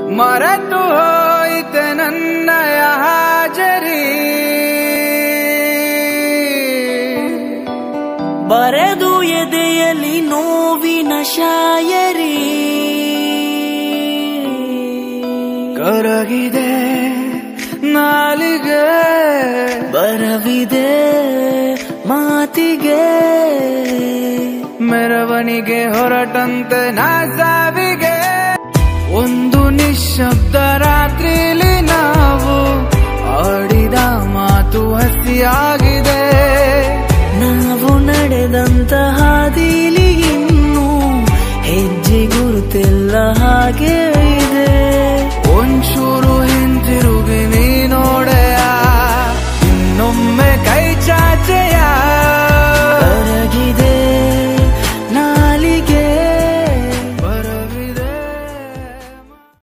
ಮರೆತು ಹೋಯಿತೆ ನನ್ನಯ ಹಾಜರಿ ಬರೆದು ಎದೆಯಲ್ಲಿ ನೋವಿನ ಶಾಯರಿ ಕರಗಿದೆ ನಾಲಿಗೆ ಬರವಿದೆ ಮಾತಿಗೆ ಮೆರವಣಿಗೆ ಹೊರಟಂತೆ ನಾ ಸಾವಿಗೆ ಒಂದು ನಿಶ್ಶಬ್ದ ರಾತ್ರಿಲಿ ನಾವು ಆಡಿದ ಮಾತು ಹಸಿಯಾಗಿದೆ ನಾವು ನಡೆದಂತ ಹಾದಿಲಿ ಇನ್ನು ಹೆಜ್ಜೆ ಗುರುತೆಲ್ಲ ಹಾಗೆ